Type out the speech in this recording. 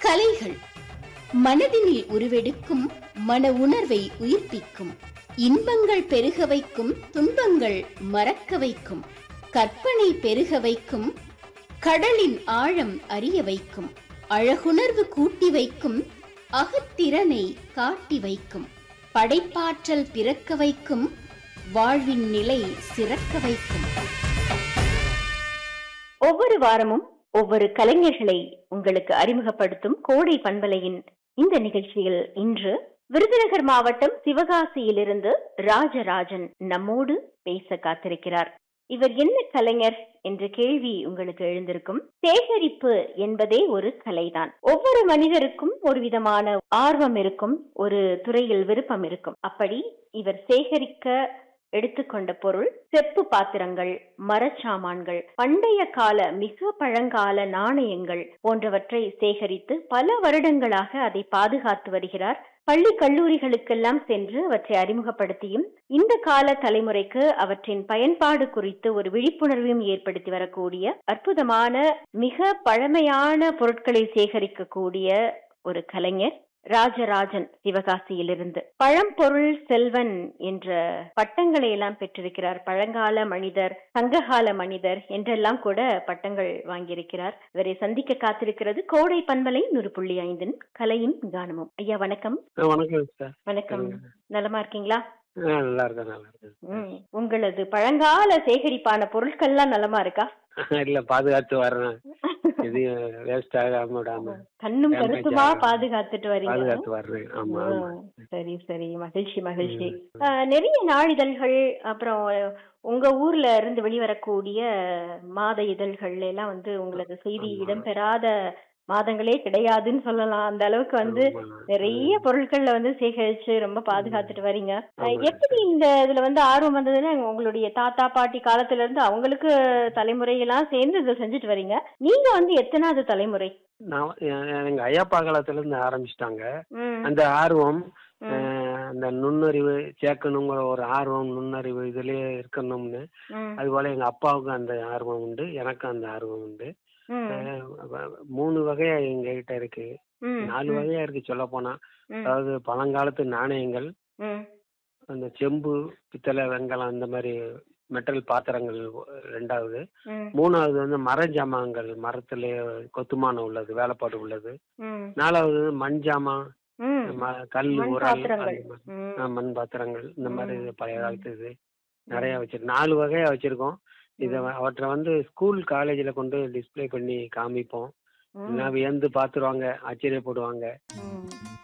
கலைகள் மனதினில் உருவெடுக்கும் மன உணர்வை உயிர்ப்பிக்கும் இன்பங்கள் பெருக வைக்கும் துன்பங்கள் மறக்க வைக்கும் கற்பனை பெருக வைக்கும் கடலின் ஆழம் அறிய வைக்கும் அழகுணர்வு கூட்டி வைக்கும் அகத்திறனை காட்டி வைக்கும் படைப்பாற்றல் பிறக்க வைக்கும் வாழ்வின் நிலை சிறக்க வைக்கும் ஒவ்வொரு வாரமும் ஒவ்வொரு கலைஞர்களை உங்களுக்கு அறிமுகப்படுத்தும் கோடை பண்பலையின் இந்த நிகழ்ச்சியில் இன்று விருதுநகர் மாவட்டம் சிவகாசியிலிருந்து ராஜராஜன் நம்மோடு பேச காத்திருக்கிறார் இவர் என்ன கலைஞர் என்ற கேள்வி உங்களுக்கு எழுந்திருக்கும் சேகரிப்பு என்பதே ஒரு கலைதான் ஒவ்வொரு மனிதருக்கும் ஒரு விதமான ஆர்வம் இருக்கும் ஒரு துறையில் விருப்பம் இருக்கும் அப்படி இவர் சேகரிக்க எடுத்துக்கொண்ட பொருள் செப்பு பாத்திரங்கள் மரச்சாமான்கள் பண்டைய கால மிக பழங்கால நாணயங்கள் போன்றவற்றை சேகரித்து பல வருடங்களாக அதை பாதுகாத்து வருகிறார் பள்ளி கல்லூரிகளுக்கெல்லாம் சென்று அவற்றை அறிமுகப்படுத்தியும் இந்த கால தலைமுறைக்கு அவற்றின் பயன்பாடு குறித்து ஒரு விழிப்புணர்வையும் ஏற்படுத்தி வரக்கூடிய அற்புதமான மிக பழமையான பொருட்களை சேகரிக்கக்கூடிய ஒரு கலைஞர் ராஜராஜன் சிவகாசியிலிருந்து பழம்பொருள் செல்வன் என்ற பட்டங்களை எல்லாம் பெற்றிருக்கிறார் பழங்கால மனிதர் சங்ககால மனிதர் என்றெல்லாம் கூட பட்டங்கள் வாங்கியிருக்கிறார் இவரை சந்திக்க காத்திருக்கிறது கோடை பண்பலை நூறு புள்ளி ஐந்தின் கலையும் கானமும் ஐயா வணக்கம் ஆ, வணக்கம் சார் வணக்கம் நலமா இருக்கீங்களா ஆ நல்லா இருக்கேன் நல்லா இருக்கேன் ம். உங்களது பழங்கால சேகரிப்பான பொருட்கள்லாம் நலமா இருக்கா இல்ல பாதுகாத்து வர்றேன் எதையும் வேஸ்ட் ஆகாம விடாம கண்ணும் Damage கருத்துமா ஆகாம. பாதுகாத்துட்டு வரீங்க பாதுகாத்து வர்றேன் ஆமா ஆமா ஆ, சரி சரி மகிழ்ச்சி மகிழ்ச்சி ஆ, நிறைய நாளிதழ்கள் அப்புறம் உங்க ஊர்ல இருந்து வெளிவரக்கூடிய மாத இதழ்கள் எல்லாம் வந்து உங்களது செய்தி ஆமா. இடம்பெறாத மாதங்களே கிடையாதுன்னு சொல்லலாம் அந்த அளவுக்கு வந்து ஆமா. நிறைய பொருட்கள்ல வந்து சேகரிச்சு ரொம்ப பாதுகாத்துட்டு வரீங்க ஆ, ஆமா. எப்படி இந்த இதுல வந்து ஆர்வம் வந்ததுன்னா உங்களுடைய தாத்தா பாட்டி காலத்துல இருந்து அவங்களுக்கு தலைமுறையெல்லாம் சேர்ந்து இதை செஞ்சுட்டு வரீங்க நீங்க வந்து எத்தனாவது தலைமுறை நான் எ- எங்க ஐயப்பா காலத்துல இருந்து ஆரம்பிச்சிட்டாங்க ம், அந்த ஆர்வம் ம், அஹ், அந்த நுண்ணறிவு சேர்க்கணுங்கிற ஒரு ஆர்வம் நுண்ணறிவு இதுலயே இருக்கணும்னு ம், அதுபோல எங்க அப்பாவுக்கும் அந்த ஆர்வம் உண்டு எனக்கும் அந்த ஆர்வம் உண்டு ம், அஹ், வ- மூணு வகையா எங்க கிட்ட இருக்கு ம், நாலு ம், வகையா இருக்கு சொல்ல போனா ம், அதாவது பழங்காலத்து நாணயங்கள் ம், அந்த செம்பு பித்தளை வெங்கலம் அந்த மாதிரி மெட்டல் பாத்திரங்கள் ரெண்டாவது ம், மூணாவது வந்து மர ஜாமான்கள் மரத்திலே கொத்துமானம் உள்ளது வேலைப்பாடு உள்ளது ம், நாலாவது வந்து மண் ஜாமான் ம். ம- கல் மண் உரல் பாத்திரங்கள். அந்த மாதிரி. ம், ஆ, மண் பாத்திரங்கள் இந்த மாதிரி ம், இது பழைய ம். காலத்து இது நிறைய வச்சிருக்கோம் நாலு வகையா வச்சிருக்கோம் இதை ம், அவற்றை வந்து ஸ்கூல் காலேஜில் கொண்டு டிஸ்ப்ளே பண்ணி காமிப்போம் ம், எல்லாம் வியந்து பார்த்துருவாங்க ஆச்சரியப்படுவாங்க ம்.